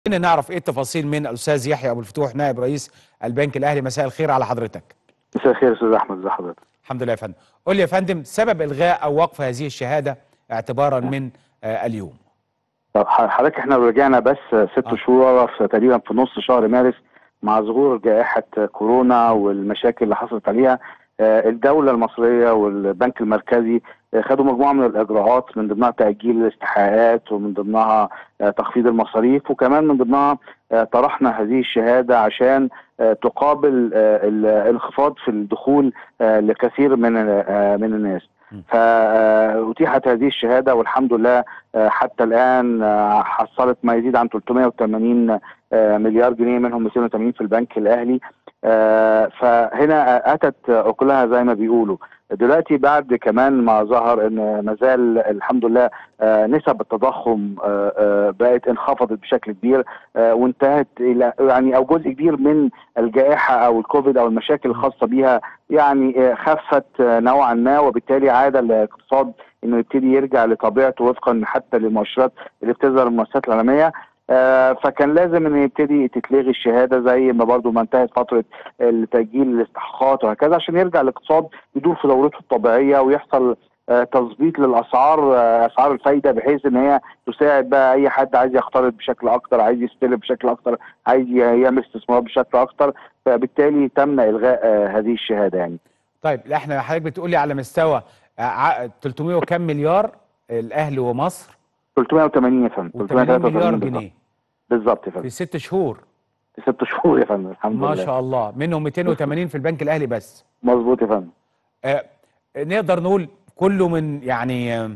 خلينا نعرف ايه التفاصيل من الاستاذ يحيى ابو الفتوح نائب رئيس البنك الاهلي مساء الخير على حضرتك مساء الخير يا استاذ احمد ازي حضرتك الحمد لله يا فندم قول لي يا فندم سبب الغاء او وقف هذه الشهاده اعتبارا من آه اليوم طب حضرتك احنا رجعنا بس ست آه. شهور في تقريبا في نص شهر مارس مع ظهور جائحه كورونا والمشاكل اللي حصلت عليها آه، الدوله المصريه والبنك المركزي آه، خدوا مجموعه من الاجراءات من ضمنها تاجيل الاستحقاقات ومن ضمنها آه، تخفيض المصاريف وكمان من ضمنها آه، طرحنا هذه الشهاده عشان آه، تقابل آه، الانخفاض في الدخول آه، لكثير من آه، من الناس م. فأتيحت هذه الشهادة والحمد لله آه، حتى الآن آه، حصلت ما يزيد عن 380 آه، مليار جنيه منهم 280 في البنك الأهلي آه، فهنا أتت أكلها زي ما بيقولوا دلوقتي بعد كمان ما ظهر ان ما زال الحمد لله آه، نسب التضخم آه، آه، بقت انخفضت بشكل كبير آه، وانتهت الى يعني او جزء كبير من الجائحه او الكوفيد او المشاكل الخاصه بيها يعني آه، خفت آه، نوعا ما وبالتالي عاد الاقتصاد انه يبتدي يرجع لطبيعته وفقا حتى للمؤشرات اللي بتظهر المؤسسات العالميه آه، فكان لازم ان يبتدي تتلغي الشهاده زي ما برضو ما انتهت فتره التاجيل الاستحقاقات وهكذا عشان يرجع الاقتصاد يدور في دورته الطبيعيه ويحصل آه، تظبيط للاسعار آه، اسعار الفايده بحيث ان هي تساعد بقى اي حد عايز يقترض بشكل اكتر عايز يستلف بشكل اكتر عايز ي- يعمل استثمارات بشكل اكتر فبالتالي تم الغاء آه، هذه الشهاده يعني طيب لا احنا حضرتك بتقول لي على مستوى آه، ع- 300 وكم مليار الاهلي ومصر 380 يا فندم و80 مليار 383 بالظبط. جنيه بالظبط يا فندم في ست شهور ست شهور يا فندم الحمد ما لله شاء الله منهم 280 في البنك الاهلي بس مظبوط يا فندم آه، نقدر نقول كله من يعني آه،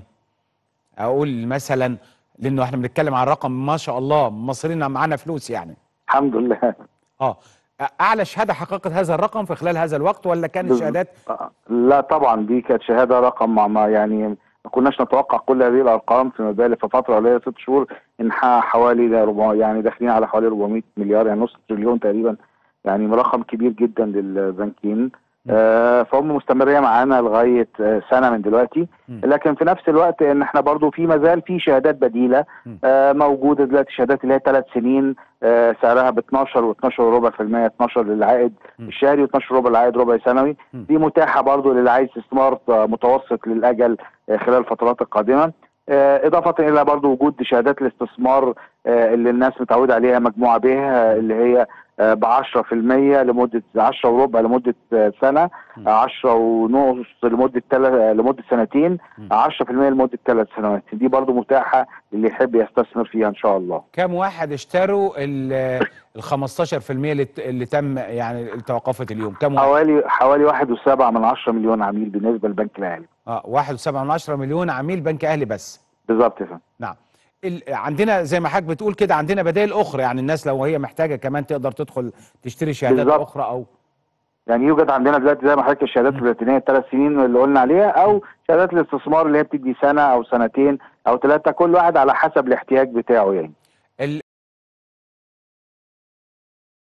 اقول مثلا لانه احنا بنتكلم عن رقم ما شاء الله مصريين معانا فلوس يعني الحمد لله اه اعلى شهاده حققت هذا الرقم في خلال هذا الوقت ولا كانت بز- شهادات آه، لا طبعا دي كانت شهاده رقم ما- ما يعني ما كناش نتوقع كل هذه الارقام في مبالغ في فتره قليله ست شهور انحى حوالي ل 400 يعني داخلين على حوالي 400 مليار يعني نص تريليون تقريبا يعني رقم كبير جدا للبنكين آه فهم مستمريه معانا لغايه آه سنه من دلوقتي مم. لكن في نفس الوقت ان احنا برضو في مازال في شهادات بديله مم. آه موجوده دلوقتي شهادات اللي هي ثلاث سنين آه سعرها ب 12 و12 وربع في المية 12 للعائد مم. الشهري و12 ربع العائد ربع سنوي مم. دي متاحه برضو للي عايز استثمار آه، متوسط للاجل آه، خلال الفترات القادمه آه، إضافة إلى برضو وجود شهادات الاستثمار آه، اللي الناس متعودة عليها مجموعة به آه، اللي هي ب 10% لمدة 10 وربع لمدة آه، سنة م. 10 ونص لمدة تل... لمدة سنتين م. 10% لمدة ثلاث سنوات دي برضو متاحة للي يحب يستثمر فيها إن شاء الله كم واحد اشتروا ال ال 15% اللي, ت- اللي تم يعني اللي توقفت اليوم كم واحد؟ حوالي حوالي 1.7 من 10 مليون عميل بالنسبة للبنك الأهلي اه 1.7 مليون عميل بنك اهلي بس بالظبط يا فندم نعم ال... عندنا زي ما حضرتك بتقول كده عندنا بدائل اخرى يعني الناس لو هي محتاجه كمان تقدر تدخل تشتري شهادات بالظبط. اخرى او يعني يوجد عندنا دلوقتي زي ما حضرتك الشهادات البلاتينيه الثلاث سنين اللي قلنا عليها او شهادات الاستثمار اللي هي بتدي سنه او سنتين او ثلاثه كل واحد على حسب الاحتياج بتاعه يعني